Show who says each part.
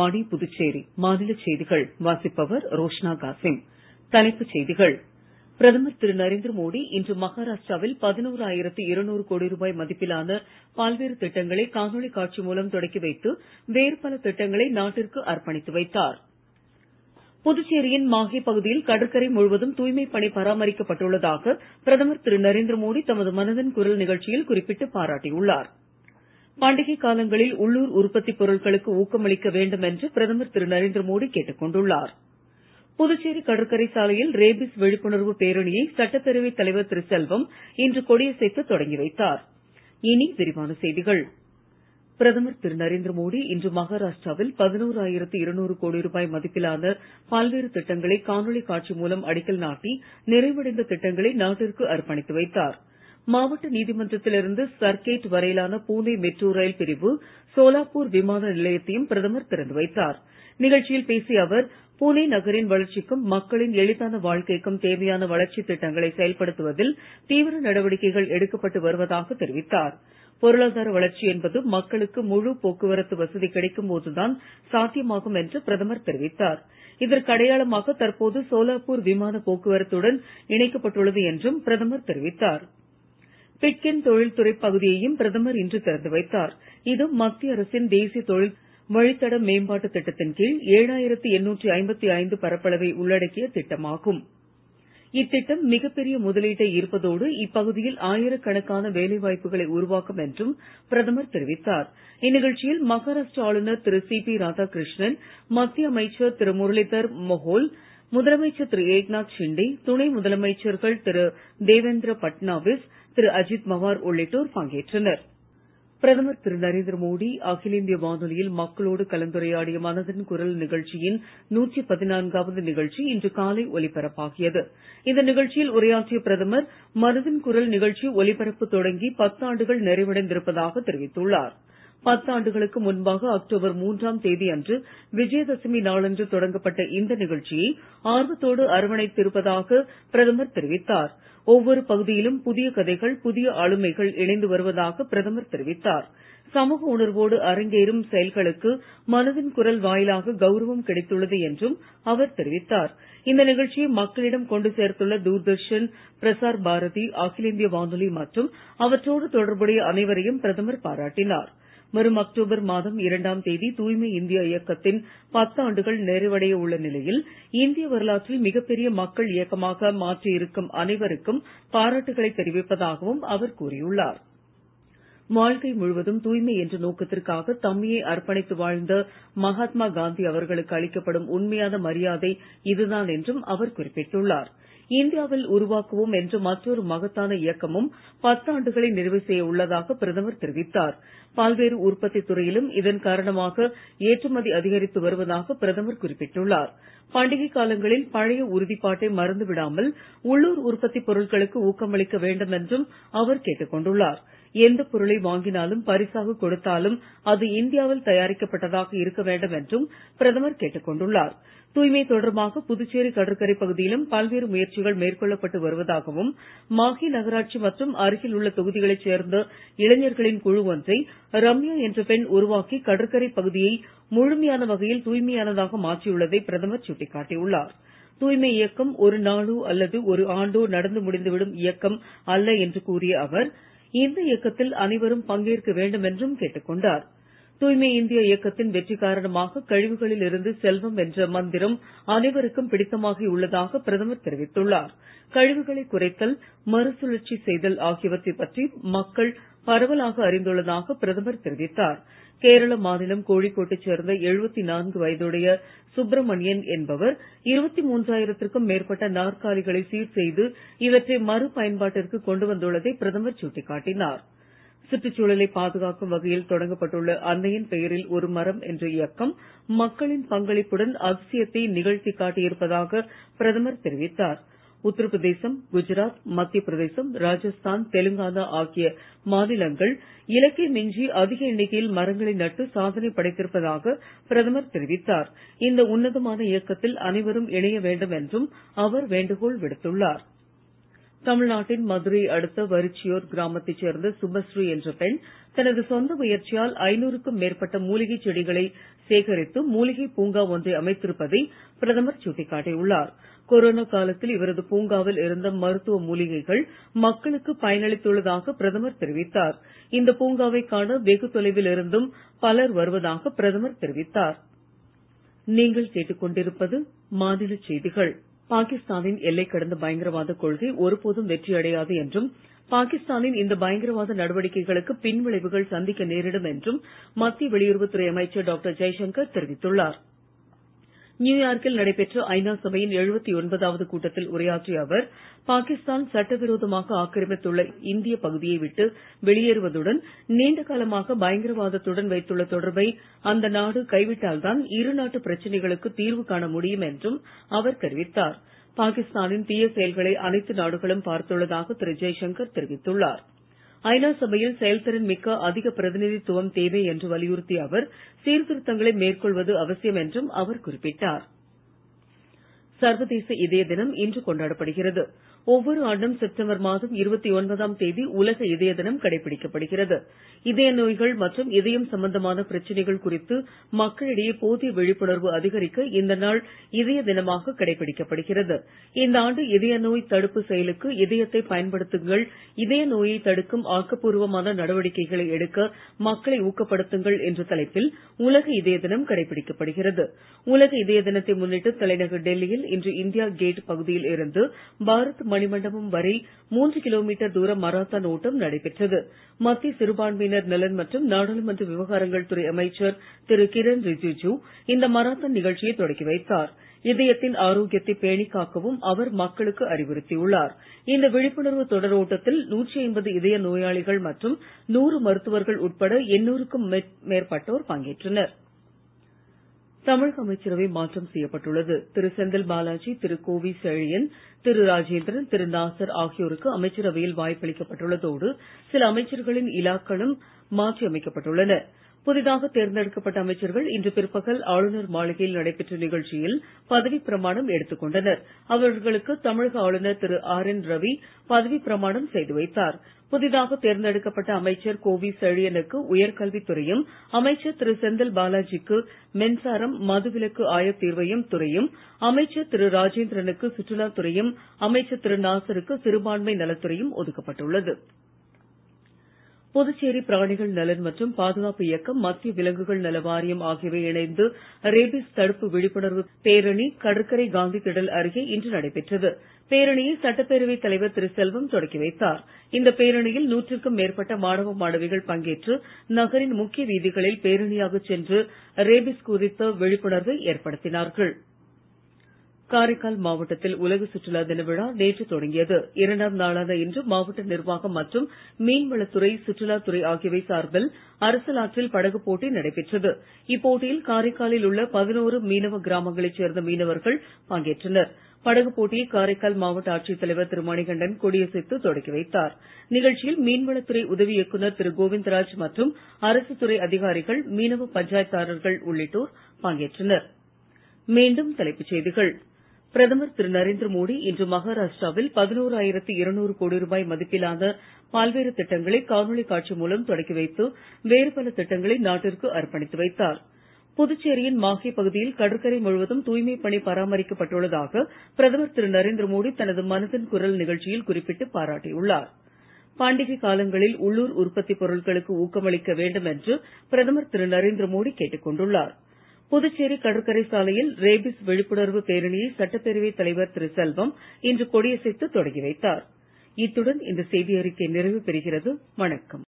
Speaker 1: ஆகாஷவாணி புதுச்சேரி மாநிலச் செய்திகள் வாசிப்பவர் ரோஷ்னா காசிம் தலைப்புச் செய்திகள் பிரதமர் திரு நரேந்திர மோடி இன்று மகாராஷ்டிராவில் பதினோராயிரத்து இருநூறு கோடி ரூபாய் மதிப்பிலான பல்வேறு திட்டங்களை காணொளி காட்சி மூலம் தொடக்கி வைத்து வேறு பல திட்டங்களை நாட்டிற்கு அர்ப்பணித்து வைத்தார் புதுச்சேரியின் மாஹே பகுதியில் கடற்கரை முழுவதும் தூய்மைப் பணி பராமரிக்கப்பட்டுள்ளதாக பிரதமர் திரு நரேந்திர மோடி தமது மனதின் குரல் நிகழ்ச்சியில் குறிப்பிட்டு பாராட்டியுள்ளார் பண்டிகை காலங்களில் உள்ளூர் உற்பத்தி பொருட்களுக்கு ஊக்கமளிக்க வேண்டும் என்று பிரதமர் திரு நரேந்திர மோடி கேட்டுக் கொண்டுள்ளார் புதுச்சேரி கடற்கரை சாலையில் ரேபிஸ் விழிப்புணர்வு பேரணியை சட்டப்பேரவைத் தலைவர் திரு செல்வம் இன்று கொடியசைத்து தொடங்கி வைத்தார் இனி விரிவான செய்திகள் பிரதமர் திரு நரேந்திர மோடி இன்று மகாராஷ்டிராவில் பதினோராயிரத்து இருநூறு கோடி ரூபாய் மதிப்பிலான பல்வேறு திட்டங்களை காணொளி காட்சி மூலம் அடிக்கல் நாட்டி நிறைவடைந்த திட்டங்களை நாட்டிற்கு அர்ப்பணித்து வைத்தார் மாவட்ட நீதிமன்றத்திலிருந்து சர்க்கேட் வரையிலான பூனே மெட்ரோ ரயில் பிரிவு சோலாப்பூர் விமான நிலையத்தையும் பிரதமர் திறந்து வைத்தார் நிகழ்ச்சியில் பேசிய அவர் பூனே நகரின் வளர்ச்சிக்கும் மக்களின் எளிதான வாழ்க்கைக்கும் தேவையான வளர்ச்சித் திட்டங்களை செயல்படுத்துவதில் தீவிர நடவடிக்கைகள் எடுக்கப்பட்டு வருவதாக தெரிவித்தார் பொருளாதார வளர்ச்சி என்பது மக்களுக்கு முழு போக்குவரத்து வசதி கிடைக்கும் போதுதான் சாத்தியமாகும் என்று பிரதமர் தெரிவித்தார் இதற்கு அடையாளமாக தற்போது சோலாப்பூர் விமான போக்குவரத்துடன் இணைக்கப்பட்டுள்ளது என்றும் பிரதமர் தெரிவித்தார் பிட்கென் தொழில்துறை பகுதியையும் பிரதமர் இன்று திறந்து வைத்தார் இது மத்திய அரசின் தேசிய தொழில் வழித்தட மேம்பாட்டு திட்டத்தின் கீழ் ஏழாயிரத்து எண்ணூற்றி ஐம்பத்தி ஐந்து பரப்பளவை உள்ளடக்கிய திட்டமாகும் இத்திட்டம் மிகப்பெரிய முதலீட்டை ஈர்ப்பதோடு இப்பகுதியில் ஆயிரக்கணக்கான வேலை வாய்ப்புகளை உருவாக்கும் என்றும் பிரதமர் தெரிவித்தார் இந்நிகழ்ச்சியில் மகாராஷ்டிர ஆளுநர் திரு சி பி ராதாகிருஷ்ணன் மத்திய அமைச்சர் திரு முரளிதர் மொஹோல் முதலமைச்சர் திரு ஏக்நாத் ஷிண்டே துணை முதலமைச்சர்கள் திரு தேவேந்திர பட்னாவிஸ் திரு அஜித் பவார் உள்ளிட்டோர் பங்கேற்றனர் பிரதமர் திரு நரேந்திர மோடி அகில இந்திய வானொலியில் மக்களோடு கலந்துரையாடிய மனதின் குரல் நிகழ்ச்சியின் நூற்றி பதினான்காவது நிகழ்ச்சி இன்று காலை ஒலிபரப்பாகியது இந்த நிகழ்ச்சியில் உரையாற்றிய பிரதமர் மனதின் குரல் நிகழ்ச்சி ஒலிபரப்பு தொடங்கி பத்தாண்டுகள் நிறைவடைந்திருப்பதாக தெரிவித்துள்ளார் பத்தாண்டுகளுக்கு முன்பாக அக்டோபர் மூன்றாம் தேதி அன்று விஜயதசமி நாளன்று தொடங்கப்பட்ட இந்த நிகழ்ச்சியை ஆர்வத்தோடு அரவணைத்திருப்பதாக பிரதமர் தெரிவித்தார் ஒவ்வொரு பகுதியிலும் புதிய கதைகள் புதிய ஆளுமைகள் இணைந்து வருவதாக பிரதமர் தெரிவித்தார் சமூக உணர்வோடு அரங்கேறும் செயல்களுக்கு மனதின் குரல் வாயிலாக கௌரவம் கிடைத்துள்ளது என்றும் அவர் தெரிவித்தார் இந்த நிகழ்ச்சியை மக்களிடம் கொண்டு சேர்த்துள்ள தூர்தர்ஷன் பிரசார் பாரதி அகில இந்திய வானொலி மற்றும் அவற்றோடு தொடர்புடைய அனைவரையும் பிரதமர் பாராட்டினார் வரும் அக்டோபர் மாதம் இரண்டாம் தேதி தூய்மை இந்தியா இயக்கத்தின் பத்தாண்டுகள் நிறைவடைய உள்ள நிலையில் இந்திய வரலாற்றில் மிகப்பெரிய மக்கள் இயக்கமாக மாற்றி இருக்கும் அனைவருக்கும் பாராட்டுகளை தெரிவிப்பதாகவும் அவர் கூறியுள்ளார் வாழ்க்கை முழுவதும் தூய்மை என்ற நோக்கத்திற்காக தம்மையே அர்ப்பணித்து வாழ்ந்த மகாத்மா காந்தி அவர்களுக்கு அளிக்கப்படும் உண்மையான மரியாதை இதுதான் என்றும் அவர் குறிப்பிட்டுள்ளார் இந்தியாவில் உருவாக்குவோம் என்ற மற்றொரு மகத்தான இயக்கமும் பத்தாண்டுகளை நிறைவு செய்ய உள்ளதாக பிரதமர் தெரிவித்தார் பல்வேறு உற்பத்தி துறையிலும் இதன் காரணமாக ஏற்றுமதி அதிகரித்து வருவதாக பிரதமர் குறிப்பிட்டுள்ளார் பண்டிகை காலங்களில் பழைய உறுதிப்பாட்டை மறந்து விடாமல் உள்ளூர் உற்பத்தி பொருட்களுக்கு ஊக்கமளிக்க வேண்டும் என்றும் அவர் கேட்டுக் கொண்டுள்ளார் எந்த பொருளை வாங்கினாலும் பரிசாக கொடுத்தாலும் அது இந்தியாவில் தயாரிக்கப்பட்டதாக இருக்க வேண்டும் என்றும் பிரதமர் கேட்டுக் கொண்டுள்ளார் தூய்மை தொடர்பாக புதுச்சேரி கடற்கரை பகுதியிலும் பல்வேறு முயற்சிகள் மேற்கொள்ளப்பட்டு வருவதாகவும் மாஹே நகராட்சி மற்றும் அருகில் உள்ள தொகுதிகளைச் சேர்ந்த இளைஞர்களின் குழு ஒன்றை ரம்யா என்ற பெண் உருவாக்கி கடற்கரை பகுதியை முழுமையான வகையில் தூய்மையானதாக மாற்றியுள்ளதை பிரதமர் சுட்டிக்காட்டியுள்ளார் தூய்மை இயக்கம் ஒரு நாளோ அல்லது ஒரு ஆண்டோ நடந்து முடிந்துவிடும் இயக்கம் அல்ல என்று கூறிய அவர் இந்த இயக்கத்தில் அனைவரும் பங்கேற்க வேண்டும் என்றும் கேட்டுக் கொண்டார் தூய்மை இந்தியா இயக்கத்தின் வெற்றி காரணமாக கழிவுகளில் இருந்து செல்வம் என்ற மந்திரம் அனைவருக்கும் பிடித்தமாகி உள்ளதாக பிரதமர் தெரிவித்துள்ளார் கழிவுகளை குறைத்தல் மறுசுழற்சி செய்தல் ஆகியவற்றை பற்றி மக்கள் பரவலாக அறிந்துள்ளதாக பிரதமர் தெரிவித்தார் கேரள மாநிலம் கோழிக்கோட்டைச் சேர்ந்த எழுபத்தி நான்கு வயதுடைய சுப்பிரமணியன் என்பவர் இருபத்தி மூன்றாயிரத்திற்கும் மேற்பட்ட நாற்காலிகளை சீர் செய்து இவற்றை மறுபயன்பாட்டிற்கு கொண்டு வந்துள்ளதை பிரதமர் சுட்டிக்காட்டினார் சுற்றுச்சூழலை பாதுகாக்கும் வகையில் தொடங்கப்பட்டுள்ள அன்னையின் பெயரில் ஒரு மரம் என்ற இயக்கம் மக்களின் பங்களிப்புடன் அதிசயத்தை நிகழ்த்தி காட்டியிருப்பதாக பிரதமர் தெரிவித்தார் உத்தரப்பிரதேசம் குஜராத் மத்திய பிரதேசம் ராஜஸ்தான் தெலுங்கானா ஆகிய மாநிலங்கள் இலக்கை மிஞ்சி அதிக எண்ணிக்கையில் மரங்களை நட்டு சாதனை படைத்திருப்பதாக பிரதமர் தெரிவித்தார் இந்த உன்னதமான இயக்கத்தில் அனைவரும் இணைய வேண்டும் என்றும் அவர் வேண்டுகோள் விடுத்துள்ளார் தமிழ்நாட்டின் மதுரை அடுத்த வரிச்சியூர் கிராமத்தைச் சேர்ந்த சுபஸ்ரீ என்ற பெண் தனது சொந்த முயற்சியால் ஐநூறுக்கும் மேற்பட்ட மூலிகை செடிகளை சேகரித்து மூலிகை பூங்கா ஒன்றை அமைத்திருப்பதை பிரதமர் சுட்டிக்காட்டியுள்ளார் கொரோனா காலத்தில் இவரது பூங்காவில் இருந்த மருத்துவ மூலிகைகள் மக்களுக்கு பயனளித்துள்ளதாக பிரதமர் தெரிவித்தார் இந்த பூங்காவை காண வெகு தொலைவில் இருந்தும் பலர் வருவதாக பிரதமர் தெரிவித்தார் நீங்கள் கேட்டுக்கொண்டிருப்பது மாநில செய்திகள் பாகிஸ்தானின் எல்லை கடந்த பயங்கரவாத கொள்கை ஒருபோதும் வெற்றியடையாது என்றும் பாகிஸ்தானின் இந்த பயங்கரவாத நடவடிக்கைகளுக்கு பின்விளைவுகள் சந்திக்க நேரிடும் என்றும் மத்திய வெளியுறவுத்துறை அமைச்சர் டாக்டர் ஜெய்சங்கர் தெரிவித்துள்ளார் நியூயார்க்கில் நடைபெற்ற ஐநா சபையின் எழுபத்தி ஒன்பதாவது கூட்டத்தில் உரையாற்றிய அவர் பாகிஸ்தான் சட்டவிரோதமாக ஆக்கிரமித்துள்ள இந்திய பகுதியை விட்டு வெளியேறுவதுடன் நீண்ட காலமாக பயங்கரவாதத்துடன் வைத்துள்ள தொடர்பை அந்த நாடு கைவிட்டால்தான் இரு நாட்டு பிரச்சனைகளுக்கு தீர்வு காண முடியும் என்றும் அவர் தெரிவித்தார் பாகிஸ்தானின் தீய செயல்களை அனைத்து நாடுகளும் பார்த்துள்ளதாக திரு ஜெய்சங்கர் தெரிவித்துள்ளார் ஐநா சபையில் செயல்திறன் மிக்க அதிக பிரதிநிதித்துவம் தேவை என்று வலியுறுத்திய அவர் சீர்திருத்தங்களை மேற்கொள்வது அவசியம் என்றும் அவர் குறிப்பிட்டார் சர்வதேச இதய தினம் இன்று கொண்டாடப்படுகிறது ஒவ்வொரு ஆண்டும் செப்டம்பர் மாதம் இருபத்தி ஒன்பதாம் தேதி உலக இதய தினம் கடைபிடிக்கப்படுகிறது இதய நோய்கள் மற்றும் இதயம் சம்பந்தமான பிரச்சனைகள் குறித்து மக்களிடையே போதிய விழிப்புணர்வு அதிகரிக்க இந்த நாள் இதய தினமாக கடைபிடிக்கப்படுகிறது இந்த ஆண்டு இதய நோய் தடுப்பு செயலுக்கு இதயத்தை பயன்படுத்துங்கள் இதய நோயை தடுக்கும் ஆக்கப்பூர்வமான நடவடிக்கைகளை எடுக்க மக்களை ஊக்கப்படுத்துங்கள் என்ற தலைப்பில் உலக இதய தினம் கடைபிடிக்கப்படுகிறது உலக இதய தினத்தை முன்னிட்டு தலைநகர் டெல்லியில் இன்று இந்தியா கேட் பகுதியில் இருந்து பாரத் மணிமண்டபம் வரை மூன்று கிலோமீட்டர் தூர மராத்தான் ஓட்டம் நடைபெற்றது மத்திய சிறுபான்மையினர் நலன் மற்றும் நாடாளுமன்ற விவகாரங்கள் துறை அமைச்சர் திரு கிரண் ரிஜிஜு இந்த மராத்தான் நிகழ்ச்சியை தொடக்கி வைத்தார் இதயத்தின் ஆரோக்கியத்தை பேணி காக்கவும் அவர் மக்களுக்கு அறிவுறுத்தியுள்ளார் இந்த விழிப்புணர்வு தொடர் ஓட்டத்தில் நூற்றி ஐம்பது இதய நோயாளிகள் மற்றும் நூறு மருத்துவர்கள் உட்பட எண்ணூறுக்கும் மேற்பட்டோர் பங்கேற்றனர் தமிழக அமைச்சரவை மாற்றம் செய்யப்பட்டுள்ளது திரு செந்தில் பாலாஜி திரு கோவி செழியன் திரு ராஜேந்திரன் திரு நாசர் ஆகியோருக்கு அமைச்சரவையில் வாய்ப்பளிக்கப்பட்டுள்ளதோடு சில அமைச்சர்களின் இலாக்களும் மாற்றி அமைக்கப்பட்டுள்ளன புதிதாக தேர்ந்தெடுக்கப்பட்ட அமைச்சர்கள் இன்று பிற்பகல் ஆளுநர் மாளிகையில் நடைபெற்ற நிகழ்ச்சியில் பதவிப் பிரமாணம் எடுத்துக் கொண்டனர் அவர்களுக்கு தமிழக ஆளுநர் திரு ஆர் என் ரவி பதவிப் பிரமாணம் செய்து வைத்தார் புதிதாக தேர்ந்தெடுக்கப்பட்ட அமைச்சர் கோவி செழியனுக்கு உயர்கல்வித் துறையும் அமைச்சர் திரு செந்தில் பாலாஜிக்கு மின்சாரம் மதுவிலக்கு ஆயத்தீர்வையும் துறையும் அமைச்சர் திரு ராஜேந்திரனுக்கு சுற்றுலாத் துறையும் அமைச்சர் திரு நாசருக்கு சிறுபான்மை நலத்துறையும் ஒதுக்கப்பட்டுள்ளது புதுச்சேரி பிராணிகள் நலன் மற்றும் பாதுகாப்பு இயக்கம் மத்திய விலங்குகள் நல வாரியம் ஆகியவை இணைந்து ரேபிஸ் தடுப்பு விழிப்புணர்வு பேரணி கடற்கரை காந்தி திடல் அருகே இன்று நடைபெற்றது பேரணியை சட்டப்பேரவைத் தலைவர் திரு செல்வம் தொடக்கி வைத்தார் இந்த பேரணியில் நூற்றுக்கும் மேற்பட்ட மாணவ மாணவிகள் பங்கேற்று நகரின் முக்கிய வீதிகளில் பேரணியாக சென்று ரேபிஸ் குறித்த விழிப்புணர்வை ஏற்படுத்தினார்கள் காரைக்கால் மாவட்டத்தில் உலக சுற்றுலா தின விழா நேற்று தொடங்கியது இரண்டாம் நாளான இன்று மாவட்ட நிர்வாகம் மற்றும் மீன்வளத்துறை சுற்றுலாத்துறை ஆகியவை சார்பில் அரசலாற்றில் படகு போட்டி நடைபெற்றது இப்போட்டியில் காரைக்காலில் உள்ள பதினோரு மீனவ கிராமங்களைச் சேர்ந்த மீனவர்கள் பங்கேற்றனர் படகு போட்டியை காரைக்கால் மாவட்ட ஆட்சித் தலைவர் திரு மணிகண்டன் கொடியசைத்து தொடக்கி வைத்தார் நிகழ்ச்சியில் மீன்வளத்துறை உதவி இயக்குநர் திரு கோவிந்தராஜ் மற்றும் அரசு துறை அதிகாரிகள் மீனவ பஞ்சாயத்தாரர்கள் உள்ளிட்டோர் பங்கேற்றனர் மீண்டும் தலைப்புச் செய்திகள் பிரதமர் திரு நரேந்திர மோடி இன்று மகாராஷ்டிராவில் பதினோராயிரத்து இருநூறு கோடி ரூபாய் மதிப்பிலான பல்வேறு திட்டங்களை காணொளி காட்சி மூலம் தொடக்கி வைத்து வேறு பல திட்டங்களை நாட்டிற்கு அர்ப்பணித்து வைத்தார் புதுச்சேரியின் மாஹே பகுதியில் கடற்கரை முழுவதும் தூய்மைப் பணி பராமரிக்கப்பட்டுள்ளதாக பிரதமர் திரு நரேந்திர மோடி தனது மனதின் குரல் நிகழ்ச்சியில் குறிப்பிட்டு பாராட்டியுள்ளார் பண்டிகை காலங்களில் உள்ளூர் உற்பத்தி பொருட்களுக்கு ஊக்கமளிக்க வேண்டும் என்று பிரதமர் திரு நரேந்திர மோடி கேட்டுக் கொண்டுள்ளார் புதுச்சேரி கடற்கரை சாலையில் ரேபிஸ் விழிப்புணர்வு பேரணியை சட்டப்பேரவைத் தலைவர் திரு செல்வம் இன்று கொடியசைத்து தொடங்கி வைத்தார் இத்துடன் இந்த செய்தி அறிக்கை நிறைவு பெறுகிறது வணக்கம்